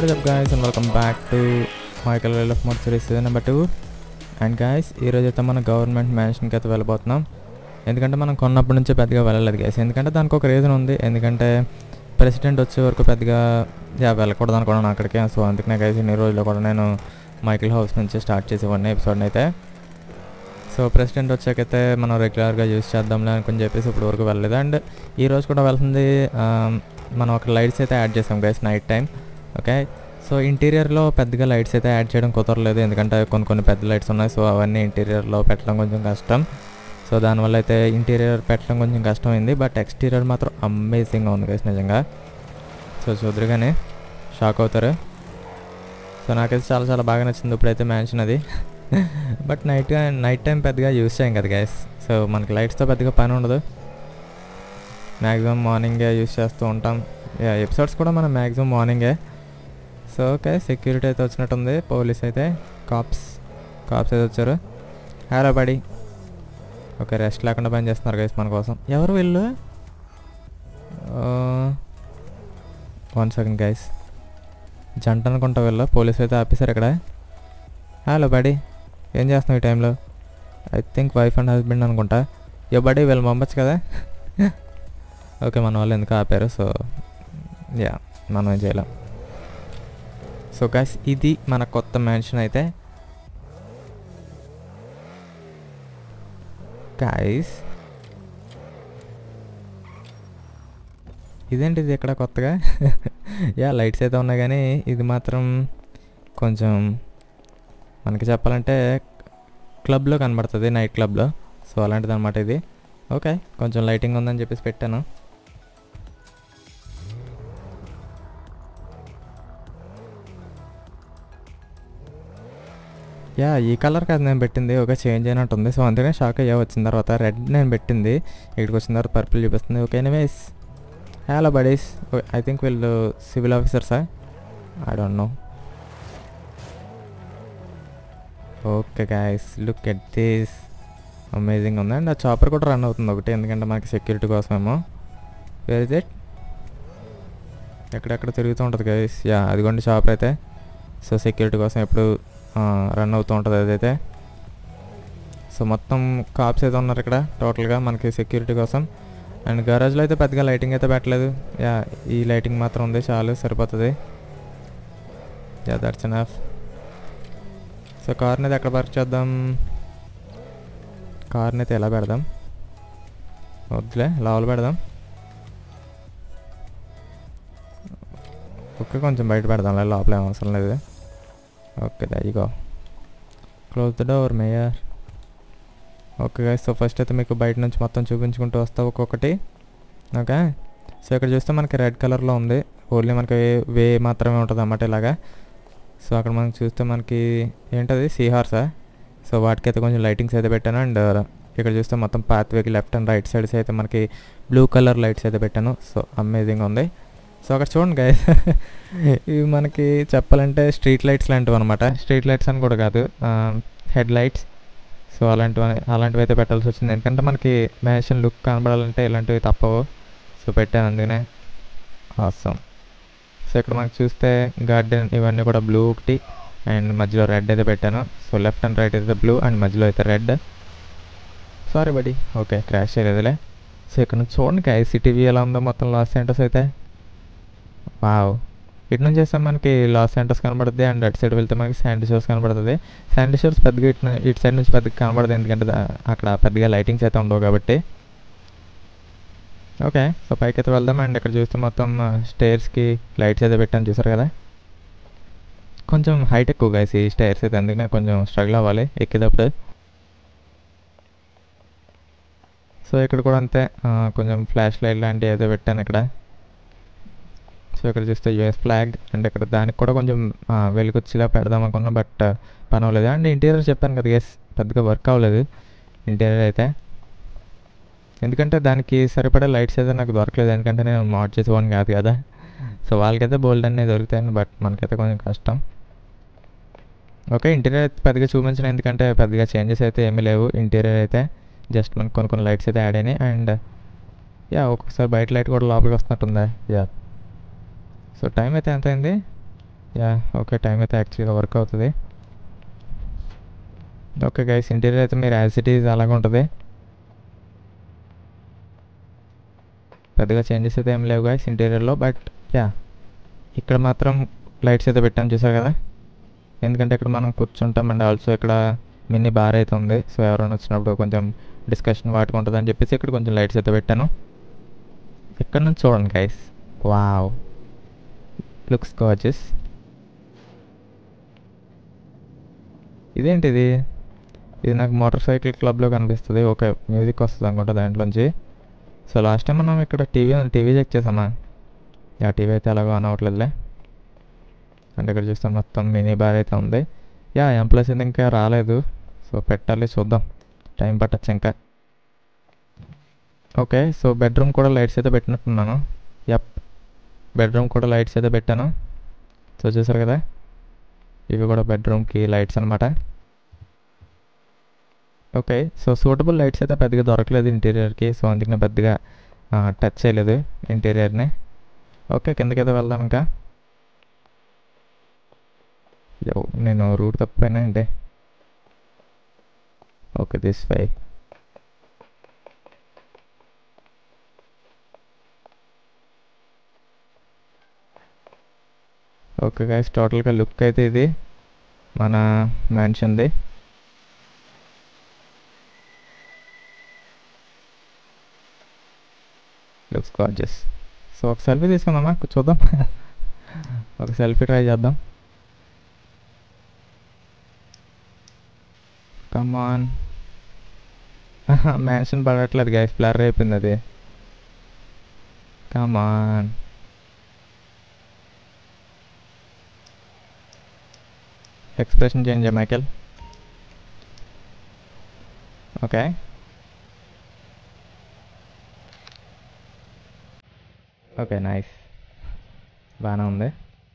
What up guys and welcome back to Michael well off mod series season number two and guys ఈరోజు అయితే మనం government మ్యాన్షన్కి అయితే వెళ్ళిపోతున్నాం ఎందుకంటే మనం కొన్నప్పటి నుంచే పెద్దగా వెళ్ళలేదు గాయస్ ఎందుకంటే దానికి ఒక రీజన్ ఉంది ఎందుకంటే ప్రెసిడెంట్ వచ్చే వరకు పెద్దగా యా వెళ్ళకూడదు అనుకున్నాను అక్కడికి సో అందుకనే గైస్ ఇన్ని రోజుల్లో కూడా నేను మైకిల్ హౌస్ నుంచి స్టార్ట్ చేసేవాడిని ఎపిసోడ్ని అయితే సో ప్రెసిడెంట్ వచ్చాకైతే మనం రెగ్యులర్గా యూస్ చేద్దాంలే అనుకుని చెప్పేసి ఇప్పుడు వరకు వెళ్ళలేదు అండ్ ఈ రోజు కూడా వెళ్తుంది ఆ, మనం ఒక లైట్స్ అయితే యాడ్ చేసాం guys night time okay so ఇంటీరియర్లో పెద్దగా లైట్స్ అయితే యాడ్ చేయడం కుదరలేదు ఎందుకంటే కొన్ని కొన్ని పెద్ద లైట్స్ ఉన్నాయి సో అవన్నీ ఇంటీరియర్లో పెట్టడం కొంచెం కష్టం సో దానివల్ల అయితే ఇంటీరియర్ పెట్టడం కొంచెం కష్టమైంది బట్ ఎక్స్టీరియర్ మాత్రం అమేజింగ్గా ఉంది గైస్ నిజంగా సో చూద్దరుగానే షాక్ అవుతారు సో నాకైతే చాలా చాలా బాగా నచ్చింది ఇప్పుడైతే మ్యాన్షన్ అది బట్ నైట్ నైట్ టైం పెద్దగా యూస్ చేయం కదా గైస్ సో మనకి లైట్స్తో పెద్దగా పని ఉండదు మ్యాక్సిమం మార్నింగే యూస్ చేస్తూ ఉంటాం ఎపిసోడ్స్ కూడా మనం మ్యాక్సిమం మార్నింగే సో ఓకే సెక్యూరిటీ అయితే వచ్చినట్టుంది పోలీస్ అయితే కాప్స్ కాప్స్ అయితే వచ్చారు హలో బడి ఓకే రెస్ట్ లేకుండా పని చేస్తున్నారు గైస్ మన కోసం ఎవరు వీళ్ళు వన్ సెకండ్ గైస్ జంట అనుకుంటా వీళ్ళు పోలీస్ అయితే ఆపేశారు ఇక్కడ హలో బడి ఏం చేస్తున్నావు ఈ టైంలో I think wife and husband అనుకుంటా యో బడి వీళ్ళు పంపచ్చు కదా ఓకే మన వాళ్ళు ఎందుకు ఆపారు సో యా మనం ఏం చేయలేం సో గైస్ ఇది మన కొత్త మ్యాన్షన్ అయితే గైస్ ఇదేంటి ఇది ఇక్కడ కొత్తగా యా లైట్స్ అయితే ఉన్నాయి కానీ ఇది మాత్రం కొంచెం మనకి చెప్పాలంటే క్లబ్లో కనబడుతుంది నైట్ క్లబ్లో సో అలాంటిది అనమాట ఇది ఓకే కొంచెం లైటింగ్ ఉందని చెప్పేసి పెట్టాను యా ఈ కలర్ కాదు నేను పెట్టింది ఓకే చేంజ్ అయినట్టుంది సో అందుకని షాక్ అయ్యా వచ్చిన తర్వాత రెడ్ నేను పెట్టింది ఇక్కడికి వచ్చిన తర్వాత పర్పుల్ చూపిస్తుంది okay anyways hello buddies I think వీళ్ళు సివిల్ ఆఫీసర్సా I don't know okay guys look at this amazing ఉంది అండ్ ఆ చాపర్ కూడా రన్ అవుతుంది ఒకటి ఎందుకంటే మనకి సెక్యూరిటీ కోసమేమో వేర్ ఇస్ ఇట్ ఎక్కడెక్కడ తిరుగుతూ ఉంటుంది గైస్ యా అదిగోండి షాప్ అయితే సో సెక్యూరిటీ కోసం ఎప్పుడు రన్ అవుతూ ఉంటుంది అదైతే సో మొత్తం కాప్స్ అయితే ఉన్నారు ఇక్కడ టోటల్గా మనకి సెక్యూరిటీ కోసం అండ్ గరాజ్లో అయితే పెద్దగా లైటింగ్ అయితే పెట్టలేదు యా ఈ లైటింగ్ మాత్రం ఉంది చాలు సరిపోతుంది యా దట్స్ ఎనఫ్ సో కార్ని అయితే ఎక్కడ పార్క్ చేద్దాం కార్ని అయితే ఎలా పెడదాం వద్దులే లోపల పెడదాం ఓకే కొంచెం బయట పెడదాంలే లోపల ఏం అవసరం లేదు ఓకే దయ్యగో క్లోజ్ ద డోర్ మేయర్ ఓకే గైస్ సో ఫస్ట్ అయితే మీకు బయట నుంచి మొత్తం చూపించుకుంటూ వస్తా ఒక్కొక్కటి ఓకే సో ఇక్కడ చూస్తే మనకి రెడ్ కలర్లో ఉంది ఓన్లీ మనకి వే మాత్రమే ఉంటుంది అన్నమాట ఇలాగా సో అక్కడ మనం చూస్తే మనకి ఏంటది సీ హార్సా సో వాటికైతే కొంచెం లైటింగ్స్ అయితే పెట్టాను అండ్ ఇక్కడ చూస్తే మొత్తం పాత్ వేకి లెఫ్ట్ అండ్ రైట్ సైడ్స్ అయితే మనకి బ్లూ కలర్ లైట్స్ అయితే పెట్టాను సో అమేజింగ్ ఉంది సో అక్కడ చూడండి గాయ ఇవి మనకి చెప్పాలంటే స్ట్రీట్ లైట్స్ లాంటివి అనమాట స్ట్రీట్ లైట్స్ అని కూడా కాదు హెడ్ లైట్స్ సో అలాంటివి అలాంటివి అయితే పెట్టాల్సి వచ్చింది ఎందుకంటే మనకి మ్యాషన్ లుక్ కనబడాలంటే ఇలాంటివి తప్పవు సో పెట్టాను అందుకనే అవసరం సో ఇక్కడ మనకు చూస్తే గార్డెన్ ఇవన్నీ కూడా బ్లూ ఒకటి అండ్ మధ్యలో రెడ్ అయితే పెట్టాను సో లెఫ్ట్ అండ్ రైట్ అయితే బ్లూ అండ్ మధ్యలో అయితే red sorry buddy okay crash చేయలేదులే సో ఇక్కడ నుంచి చూడండి ఐసీటీవీ ఎలా ఉందో మొత్తం లాస్ సెంటర్స్ అయితే వావ్ ఇటు నుంచి చేస్తే మనకి లాస్ సెంటర్స్ కనబడుతుంది అండ్ అటు సైడ్ వెళ్తే మనకి శాండీ షోర్స్ కనబడుతుంది శాండీ షోర్స్ పెద్దగా ఇటు ఇటు సైడ్ నుంచి పెద్దగా కనబడదు ఎందుకంటే దా- అక్కడ పెద్దగా లైటింగ్స్ అయితే ఉండవు కాబట్టి ఓకే సో పైకి అయితే వెళ్దాం అండ్ ఇక్కడ చూస్తే మొత్తం స్టేర్స్కి లైట్స్ అయితే పెట్టాను చూసారు కదా కొంచెం హైట్ ఎక్కువ గైస్ ఈ స్టైర్స్ అయితే అందుకనే కొంచెం స్ట్రగుల్ అవ్వాలి ఎక్కేటప్పుడు సో ఇక్కడ కూడా అంతే ఆ, కొంచెం ఫ్లాష్ లైట్ లాంటివి అయితే పెట్టాను ఇక్కడ సో ఇక్కడ చూస్తే యూఎస్ ఫ్లాగ్ అండ్ ఇక్కడ దానికి కూడా కొంచెం ఆ, వెలుగొచ్చేలా పెడదాం అనుకున్నాం బట్ పని అవ్వలేదు అండ్ ఇంటీరియర్ చెప్పాను కదా ఎస్ పెద్దగా వర్క్ అవ్వలేదు ఇంటీరియర్ అయితే ఎందుకంటే దానికి సరిపడే లైట్స్ అయితే నాకు దొరకలేదు ఎందుకంటే నేను మాడ్ చేసేవాడిని కాదు కదా సో వాళ్ళకైతే బోల్డ్ అన్నీ దొరుకుతాయి బట్ మనకైతే కొంచెం కష్టం ఓకే ఇంటీరియర్ అయితే పెద్దగా చూపించిన ఎందుకంటే పెద్దగా చేంజెస్ అయితే ఏమీ లేవు ఇంటీరియర్ అయితే జస్ట్ మనకు కొన్ని కొన్ని లైట్స్ అయితే యాడ్ అయినాయి అండ్ యా ఒక్కొక్కసారి బయట లైట్ కూడా లోపలికి వస్తున్నట్టుందా యా సో టైం అయితే ఎంత అయింది యా ఓకే టైం అయితే యాక్చువల్గా వర్క్ అవుతుంది ఓకే గైస్ ఇంటీరియర్ అయితే మీరు యాజ్ ఇట్ ఈజ్ అలాగే ఉంటుంది పెద్దగా చేంజెస్ అయితే ఏం లేవు గైస్ ఇంటీరియర్లో బట్ యా ఇక్కడ మాత్రం లైట్స్ అయితే పెట్టాను చూసారు కదా ఎందుకంటే ఇక్కడ మనం కూర్చుంటాం అండ్ ఆల్సో ఇక్కడ మినీ బార్ అయితే ఉంది సో ఎవరైనా వచ్చినప్పుడు కొంచెం డిస్కషన్ వాటికి ఉంటుంది అని చెప్పేసి ఇక్కడ కొంచెం లైట్స్ అయితే పెట్టాను ఇక్కడ నుంచి చూడండి గైస్ వావ్ లుక్స్ గాజెస్ ఇదేంటిది ఇది నాకు మోటార్ సైకిల్ క్లబ్లో కనిపిస్తుంది ఓకే మ్యూజిక్ వస్తుంది అనుకుంటా దాంట్లోంచి సో లాస్ట్ టైం మనం ఇక్కడ టీవీ టీవీ చెక్ చేసామా యా టీవీ అయితే ఎలాగో ఆన్ అవ్వట్లేదులే అంటే ఇక్కడ చూస్తాం మొత్తం మినీ బార్ అయితే ఉంది యా ఎంప్లాయీస్ అయితే ఇంకా రాలేదు సో పెట్టాలి చూద్దాం టైం పట్టచ్చు ఇంకా ఓకే సో బెడ్రూమ్ కూడా లైట్స్ అయితే పెట్టినట్టున్నాను యప్ బెడ్రూమ్ కూడా లైట్స్ అయితే పెట్టాను సో చూసారు కదా ఇవి కూడా బెడ్రూమ్కి లైట్స్ అనమాట ఓకే సో సూటబుల్ లైట్స్ అయితే పెద్దగా దొరకలేదు ఇంటీరియర్కి సో అందుకని పెద్దగా టచ్ చేయలేదు ఇంటీరియర్ని ఓకే కిందకైతే వెళ్దాం ఇంకా యో, నేను రూట్ తప్పిపోయినా అంటే okay this way okay guys టోటల్గా లుక్ అయితే ఇది మన మ్యాన్షన్ది లుక్స్ గార్జెస్ సో ఒక సెల్ఫీ తీసుకుందామా చూద్దాం ఒక సెల్ఫీ ట్రై చేద్దాం కమాన్ మ్యాన్షన్ పడట్లేదు గైస్ బ్లర్ అయిపోయింది అది come on expression change Michael okay okay nice బాగానే ఉంది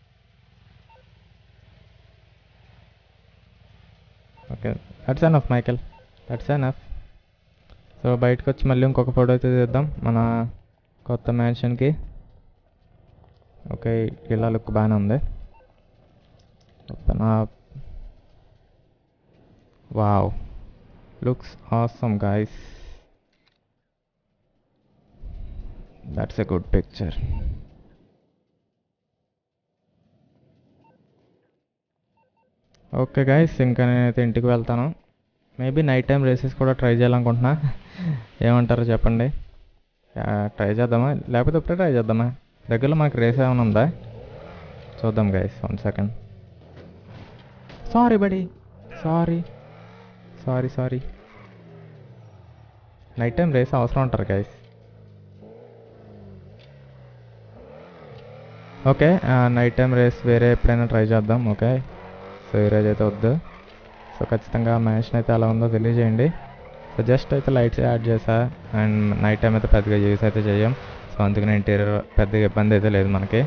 okay that's enough Michael that's enough so బయటకు వచ్చి మళ్ళీ ఇంకొక ఫోటో అయితే తీద్దాం మన కొత్త మ్యాన్షన్కి ఓకే ఇలా లుక్ బాగానే ఉంది open up wow looks awesome guys that's a good picture okay guys ఇంకా నేనైతే ఇంటికి వెళ్తాను మేబీ నైట్ టైం రేసెస్ కూడా ట్రై చేయాలనుకుంటున్నా ఏమంటారో చెప్పండి ట్రై చేద్దామా లేకపోతే ఇప్పుడే ట్రై చేద్దామా దగ్గరలో మనకు రేస్ ఏమైనా ఉందా చూద్దాం guys one second sorry buddy sorry sorry sorry night time race అవసరం ఉంటారు guys okay night time race వేరే ఎప్పుడైనా ట్రై చేద్దాం ఓకే సో ఈరోజు అయితే వద్దు సో ఖచ్చితంగా మ్యాన్షన్ అయితే ఎలా ఉందో తెలియజేయండి సో జస్ట్ అయితే లైట్స్ యాడ్ చేసా అండ్ నైట్ టైం అయితే పెద్దగా యూస్ అయితే చేయం సో అందుకని ఇంటీరియర్ పెద్దగా ఇబ్బంది అయితే లేదు మనకి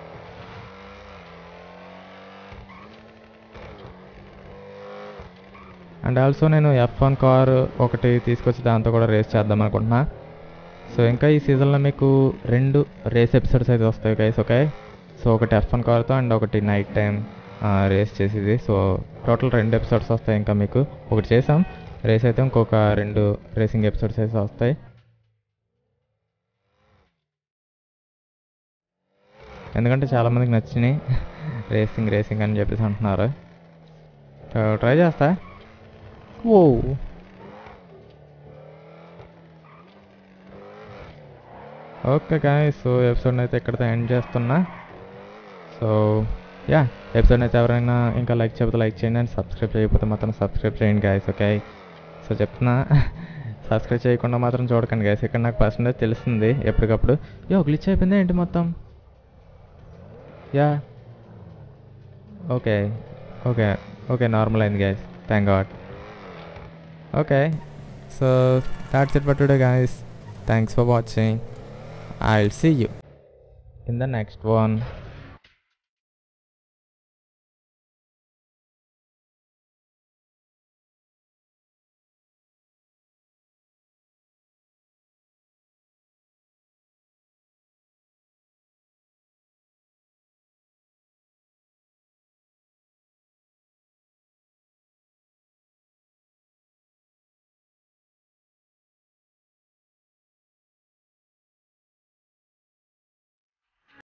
అండ్ ఆల్సో నేను ఎఫ్ వన్ కార్ ఒకటి తీసుకొచ్చి దాంతో కూడా రేస్ చేద్దాం అనుకుంటున్నా సో ఇంకా ఈ సీజన్లో మీకు రెండు రేస్ ఎపిసోడ్స్ అయితే వస్తాయి గైస్ ఓకే సో ఒకటి ఎఫ్ వన్ కార్తో అండ్ ఒకటి నైట్ టైం రేస్ చేసేది సో టోటల్ రెండు ఎపిసోడ్స్ వస్తాయి ఇంకా మీకు ఒకటి చేసాం రేస్ అయితే ఇంకొక రెండు రేసింగ్ ఎపిసోడ్స్ అయితే వస్తాయి ఎందుకంటే చాలామందికి నచ్చినాయి రేసింగ్ రేసింగ్ అని చెప్పేసి అంటున్నారు ట్రై చేస్తా oh okay guys so episode అయితే ఇక్కడితో ఎండ్ చేస్తున్నా సో యా ఎపిసోడ్ అయితే ఎవరైనా ఇంకా లైక్ చేయకపోతే లైక్ చేయండి అండ్ సబ్స్క్రైబ్ చేయకపోతే మాత్రం సబ్స్క్రైబ్ చేయండి గాయస్ ఓకే సో చెప్తున్నా సబ్స్క్రైబ్ చేయకుండా మాత్రం చూడకండి గాయస్ ఇక్కడ నాకు పర్సంటేజ్ తెలుస్తుంది ఎప్పటికప్పుడు యో గ్లిచ్ అయిపోయిందా ఏంటి మొత్తం yeah okay okay okay normal అయింది guys thank god okay so that's it for today guys thanks for watching I'll see you in the next one.